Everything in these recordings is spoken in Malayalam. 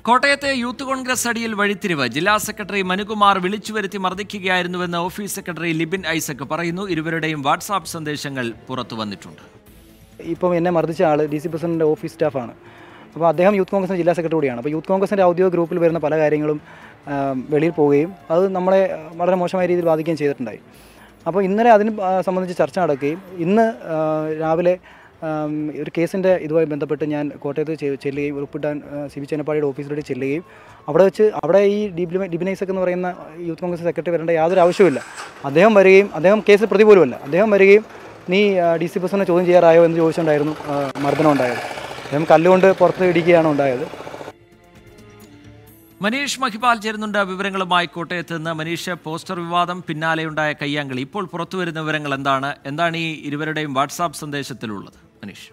കോട്ടയത്തെ യൂത്ത് കോൺഗ്രസ് അടിയിൽ വഴിത്തിരിവ് ജില്ലാ സെക്രട്ടറി മനുകുമാർ വിളിച്ചു വരുത്തി മർദ്ദിക്കുകയായിരുന്നുവെന്ന് ഓഫീസ് സെക്രട്ടറി ലിബിൻ ഐസക് പറയുന്നു ഇരുവരുടെയും വാട്സാപ്പ് സന്ദേശങ്ങൾ പുറത്തു വന്നിട്ടുണ്ട് ഇപ്പം എന്നെ മർദ്ദിച്ച ആൾ ഡി സി പ്രസിഡന്റിൻ്റെ ഓഫീസ് സ്റ്റാഫാണ് അപ്പോൾ അദ്ദേഹം യൂത്ത് കോൺഗ്രസിൻ്റെ ജില്ലാ സെക്രട്ടറി കൂടിയാണ് അപ്പോൾ യൂത്ത് കോൺഗ്രസിൻ്റെ ഔദ്യോഗിക ഗ്രൂപ്പിൽ വരുന്ന പല കാര്യങ്ങളും ആ, വെളിയിൽ പോവുകയും അത് നമ്മളെ വളരെ മോശമായ രീതിയിൽ ബാധിക്കുകയും ചെയ്തിട്ടുണ്ടായി അപ്പോൾ ഇന്നലെ അതിന് ആ, സംബന്ധിച്ച് ചർച്ച നടക്കുകയും ഇന്ന് ആ, രാവിലെ ആം, ഒരു കേസിൻ്റെ ഇതുമായി ബന്ധപ്പെട്ട് ഞാൻ കോട്ടയത്ത് ചെ- ചെല്ലുകയും ഉൾപ്പെട്ടാൻ സി ബി ചെന്നപ്പാടിയുടെ ഓഫീസിലേക്ക് ചെല്ലുകയും അവിടെ വെച്ച് അവിടെ ഈ ഡിബ്ലി ഡിബിനൈസക് എന്ന് പറയുന്ന യൂത്ത് കോൺഗ്രസ് സെക്രട്ടറി വരേണ്ട യാതൊരു ആവശ്യമില്ല അദ്ദേഹം വരികയും അദ്ദേഹം കേസിൽ പ്രതി പോലുമല്ല അദ്ദേഹം വരികയും നീ ഡി സി പ്രസിഡന്റിനെ ചോദ്യം ചെയ്യാറായോ എന്ന് ചോദിച്ചുകൊണ്ടായിരുന്നു ആ, മർദ്ദനം ഉണ്ടായത് അദ്ദേഹം കല്ലുകൊണ്ട് പുറത്ത് ഇടിക്കുകയാണ് ഉണ്ടായത് മനീഷ് മഹിപാൽ ചേരുന്നുണ്ട് വിവരങ്ങളുമായി കോട്ടയത്ത് നിന്ന് മനീഷ് പോസ്റ്റർ വിവാദം പിന്നാലെയുണ്ടായ കയ്യാങ്കളി ഇപ്പോൾ പുറത്തുവരുന്ന വിവരങ്ങൾ എന്താണ് എന്താണ് ഈ ഇരുവരുടെയും വാട്സാപ്പ് സന്ദേശത്തിലുള്ളത് മനീഷ്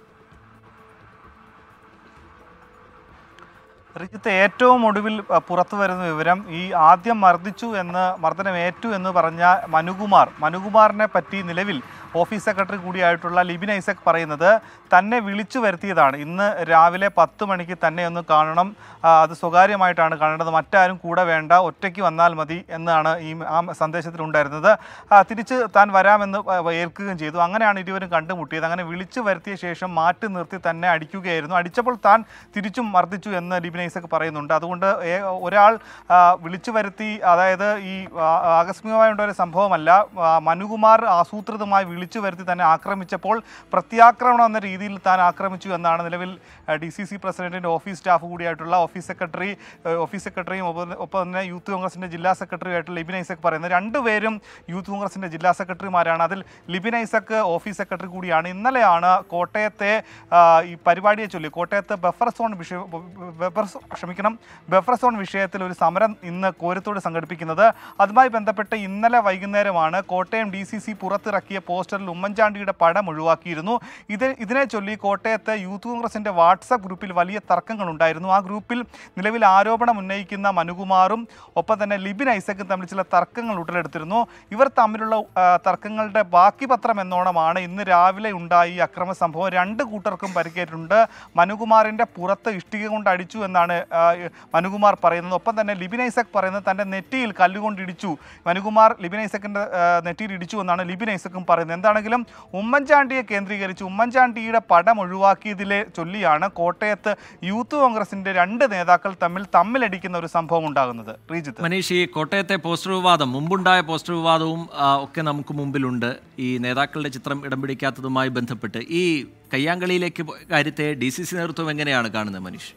റിജിത്ത് ഏറ്റവും ഒടുവിൽ അഹ്, പുറത്തു വരുന്ന വിവരം ഈ ആദ്യം മർദ്ദിച്ചു എന്ന് മർദ്ദനമേറ്റു എന്ന് പറഞ്ഞ മനുകുമാർ മനുകുമാറിനെ പറ്റി നിലവിൽ ഓഫീസ് സെക്രട്ടറി കൂടിയായിട്ടുള്ള ലിബിൻ ഐസക് പറയുന്നത് തന്നെ വിളിച്ചു വരുത്തിയതാണ് ഇന്ന് രാവിലെ പത്ത് മണിക്ക് തന്നെ ഒന്ന് കാണണം ആ, അത് സ്വകാര്യമായിട്ടാണ് കാണേണ്ടത് മറ്റാരും കൂടെ വേണ്ട ഒറ്റയ്ക്ക് വന്നാൽ മതി എന്നാണ് ഈ ആ സന്ദേശത്തിലുണ്ടായിരുന്നത് ആ, തിരിച്ച് താൻ വരാമെന്ന് പ- ഏൽക്കുകയും ചെയ്തു അങ്ങനെയാണ് ഇരുവരും കണ്ടുമുട്ടിയത് അങ്ങനെ വിളിച്ചു വരുത്തിയ ശേഷം മാറ്റി നിർത്തി തന്നെ അടിക്കുകയായിരുന്നു അടിച്ചപ്പോൾ താൻ തിരിച്ചും മർദ്ദിച്ചു എന്ന് ലിബിൻ ഐസക് പറയുന്നുണ്ട് അതുകൊണ്ട് ഏ- ഒരാൾ ആ, വിളിച്ചു വരുത്തി അതായത് ഈ ആ, ആകസ്മികമായി ഉണ്ടായ ഒരു സംഭവമല്ല ആ, മനുകുമാർ ആസൂത്രിതമായി വിളിച്ചു വരുത്തി തന്നെ ആക്രമിച്ചപ്പോൾ പ്രത്യാക്രമണം എന്ന രീതിയിൽ താൻ ആക്രമിച്ചു എന്നാണ് നിലവിൽ ഡി സി സി പ്രസിഡന്റിന്റെ ഓഫീസ് സ്റ്റാഫ് കൂടിയായിട്ടുള്ള ഓഫീസ് സെക്രട്ടറി ഏ, ഓഫീസ് സെക്രട്ടറിയും ഒപ്പം ഒപ്പം തന്നെ യൂത്ത് കോൺഗ്രസിന്റെ ജില്ലാ സെക്രട്ടറി ആയിട്ടുള്ള ലിബിൻ ഐസക് പറയുന്നത് രണ്ടുപേരും യൂത്ത് കോൺഗ്രസിന്റെ ജില്ലാ സെക്രട്ടറിമാരാണ് അതിൽ ലിബിൻ ഐസക് ഓഫീസ് സെക്രട്ടറി കൂടിയാണ് ഇന്നലെയാണ് കോട്ടയത്തെ ആ, ഈ പരിപാടിയെ ചൊല്ലി കോട്ടയത്ത് ബഫർ സോൺ വിഷയം ബഫർ സോ- ക്ഷമിക്കണം ബഫർ സോൺ വിഷയത്തിൽ ഒരു സമരം ഇന്ന് കോരത്തോട് സംഘടിപ്പിക്കുന്നത് അതുമായി ബന്ധപ്പെട്ട് ഇന്നലെ വൈകുന്നേരമാണ് കോട്ടയം ഡി സി സി പുറത്തിറക്കിയ പോസ്റ്ററിൽ ഉമ്മൻചാണ്ടിയുടെ പടം ഒഴിവാക്കിയിരുന്നു ഇത് ഇതിനെ ചൊല്ലി കോട്ടയത്ത് യൂത്ത് കോൺഗ്രസിന്റെ വാട്സാപ്പ് ഗ്രൂപ്പിൽ വലിയ തർക്കങ്ങൾ ഉണ്ടായിരുന്നു ആ ഗ്രൂപ്പിൽ നിലവിൽ ആരോപണം ഉന്നയിക്കുന്ന മനുകുമാറും ഒപ്പം തന്നെ ലിബിൻ ഐസക്കും തമ്മിൽ ചില തർക്കങ്ങൾ ഉടലെടുത്തിരുന്നു ഇവർ തമ്മിലുള്ള ആ, തർക്കങ്ങളുടെ ബാക്കി പത്രം എന്നോണമാണ് ഇന്ന് രാവിലെ ഉണ്ടായ ഈ അക്രമ സംഭവം രണ്ട് കൂട്ടർക്കും പരിക്കേറ്റിട്ടുണ്ട് മനുകുമാറിന്റെ പുറത്ത് ഇഷ്ടിക കൊണ്ട് അടിച്ചു എന്നാണ് ആ, മനുകുമാർ പറയുന്നത് ഒപ്പം തന്നെ ലിബിൻ ഐസക് പറയുന്നത് തന്റെ നെറ്റിയിൽ കല്ലുകൊണ്ട് ഇടിച്ചു മനുകുമാർ ലിബിൻ ഐസക്കിന്റെ ആ, നെറ്റിയിൽ ഇടിച്ചു എന്നാണ് ലിബിൻ ഐസക്കും പറയുന്നത് എന്താണെങ്കിലും ഉമ്മൻചാണ്ടിയെ കേന്ദ്രീകരിച്ച് ഉമ്മൻചാണ്ടിയുടെ പടം ഒഴിവാക്കിയതിലെ ചൊല്ലിയാണ് കോട്ടയത്ത് യൂത്ത് കോൺഗ്രസിന്റെ രണ്ട് നേതാക്കൾ തമ്മിൽ തമ്മിലടിക്കുന്ന ഒരു സംഭവം ഉണ്ടാകുന്നത് ശ്രീജിത്ത് മനീഷ് ഈ കോട്ടയത്തെ പോസ്റ്റർ വിവാദം മുമ്പുണ്ടായ പോസ്റ്റർ വിവാദവും ആ, ഒക്കെ നമുക്ക് മുമ്പിലുണ്ട് ഈ നേതാക്കളുടെ ചിത്രം ഇടം പിടിക്കാത്തതുമായി ബന്ധപ്പെട്ട് ഈ കയ്യാങ്കളിയിലേക്ക് പോ- കാര്യത്തെ ഡി സി സി നേതൃത്വം എങ്ങനെയാണ് കാണുന്നത് മനീഷ്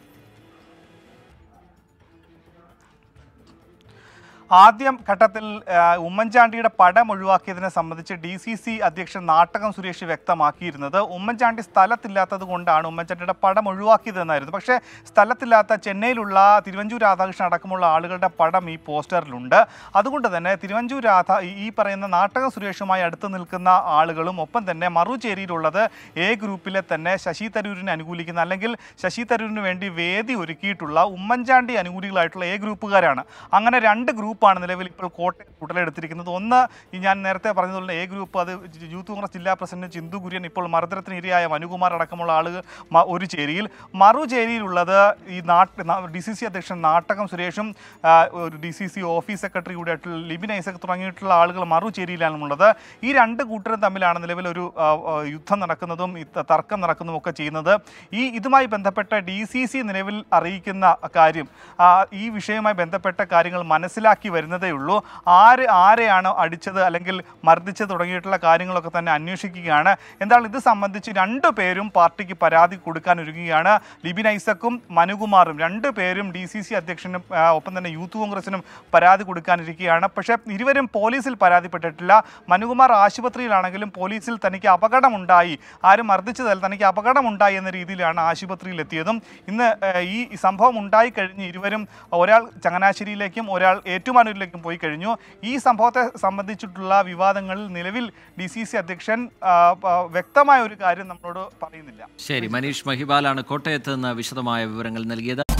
ആദ്യം ഘട്ടത്തിൽ ആ, ഉമ്മൻചാണ്ടിയുടെ പടം ഒഴിവാക്കിയതിനെ സംബന്ധിച്ച് ഡി സി സി അധ്യക്ഷൻ നാട്ടകം സുരേഷ് വ്യക്തമാക്കിയിരുന്നത് ഉമ്മൻചാണ്ടി സ്ഥലത്തില്ലാത്തത് കൊണ്ടാണ് ഉമ്മൻചാണ്ടിയുടെ പടം ഒഴിവാക്കിയതെന്നായിരുന്നു പക്ഷേ സ്ഥലത്തില്ലാത്ത ചെന്നൈയിലുള്ള തിരുവഞ്ചൂർ രാധാകൃഷ്ണൻ അടക്കമുള്ള ആളുകളുടെ പടം ഈ പോസ്റ്ററിലുണ്ട് അതുകൊണ്ട് തന്നെ തിരുവഞ്ചൂർ രാധ ഈ- ഈ പറയുന്ന നാട്ടകം സുരേഷുമായി അടുത്ത് നിൽക്കുന്ന ആളുകളും ഒപ്പം തന്നെ മറുചേരിയിലുള്ളത് എ ഗ്രൂപ്പിലെ തന്നെ ശശി തരൂരിനെ അനുകൂലിക്കുന്ന അല്ലെങ്കിൽ ശശി തരൂരിന് വേണ്ടി വേദി ഒരുക്കിയിട്ടുള്ള ഉമ്മൻചാണ്ടി അനുകൂലികളായിട്ടുള്ള എ ഗ്രൂപ്പുകാരാണ് അങ്ങനെ രണ്ട് ഗ്രൂപ്പാണ് നിലവിൽ ഇപ്പോൾ കോട്ടയം ഉടലെടുത്തിരിക്കുന്നത് ഒന്ന് ഈ ഞാൻ നേരത്തെ പറഞ്ഞതുപോലെ എ ഗ്രൂപ്പ് അത് യൂത്ത് കോൺഗ്രസ് ജില്ലാ പ്രസിഡന്റ് ചിന്തു കുര്യൻ ഇപ്പോൾ മർദ്ദനത്തിന് ഇരയായ മനുകുമാർ അടക്കമുള്ള ആളുകൾ മ- ഒരു ചേരിയിൽ മറുചേരിയിലുള്ളത് ഈ നാട്ട് ഡി സി സി അധ്യക്ഷൻ നാട്ടകം സുരേഷും ആ, ഒരു D C C office secretary കൂടിയായിട്ടുള്ള ലിബിൻ ഐസക് തുടങ്ങിയിട്ടുള്ള ആളുകൾ മറുചേരിയിലാണുള്ളത് ഈ രണ്ട് കൂട്ടരും തമ്മിലാണ് നിലവിൽ ഒരു ആ, ആ, യുദ്ധം നടക്കുന്നതും ഈ ത- തർക്കം നടക്കുന്നതും ഒക്കെ ചെയ്യുന്നത് ഈ ഇതുമായി ബന്ധപ്പെട്ട ഡി സി സി നിലവിൽ അറിയിക്കുന്ന കാര്യം ആ, ഈ വിഷയവുമായി ബന്ധപ്പെട്ട കാര്യങ്ങൾ മനസ്സിലാക്കി വരുന്നതേ ഉള്ളൂ ആര് ആരെയാണ് അടിച്ചത് അല്ലെങ്കിൽ മർദ്ദിച്ചത് തുടങ്ങിയിട്ടുള്ള കാര്യങ്ങളൊക്കെ തന്നെ അന്വേഷിക്കുകയാണ് എന്നാൽ ഇത് സംബന്ധിച്ച് രണ്ടു പേരും പാർട്ടിക്ക് പരാതി കൊടുക്കാൻ ഒരുങ്ങുകയാണ് ലിബിൻ ഐസക്കും മനുകുമാറും രണ്ടു പേരും ഡി സി സി അധ്യക്ഷനും ആ, ഒപ്പം തന്നെ യൂത്ത് കോൺഗ്രസിനും പരാതി കൊടുക്കാനിരിക്കുകയാണ് പക്ഷേ ഇരുവരും പോലീസിൽ പരാതിപ്പെട്ടിട്ടില്ല മനുകുമാർ ആശുപത്രിയിലാണെങ്കിലും പോലീസിൽ തനിക്ക് അപകടമുണ്ടായി ആരും മർദ്ദിച്ചതല്ല തനിക്ക് അപകടമുണ്ടായി എന്ന രീതിയിലാണ് ആശുപത്രിയിൽ എത്തിയതും ഇന്ന് ഏഹ്, ഈ സംഭവം ഉണ്ടായി കഴിഞ്ഞ് ഇരുവരും ഒരാൾ ചങ്ങനാശ്ശേരിയിലേക്കും ഒരാൾ ഏറ്റുമാനൂരിലേക്കും പോയി കഴിഞ്ഞു ഈ സംഭവത്തെ സംബന്ധിച്ചിട്ടുള്ള വിവാദങ്ങളിൽ നിലവിൽ ഡി സി സി അധ്യക്ഷൻ ആ, പ- വ്യക്തമായ ഒരു കാര്യം നമ്മളോട് പറയുന്നില്ല ശരി മനീഷ് മഹിപാലാണ് കോട്ടയത്ത് നിന്ന് വിശദമായ വിവരങ്ങൾ നൽകിയത്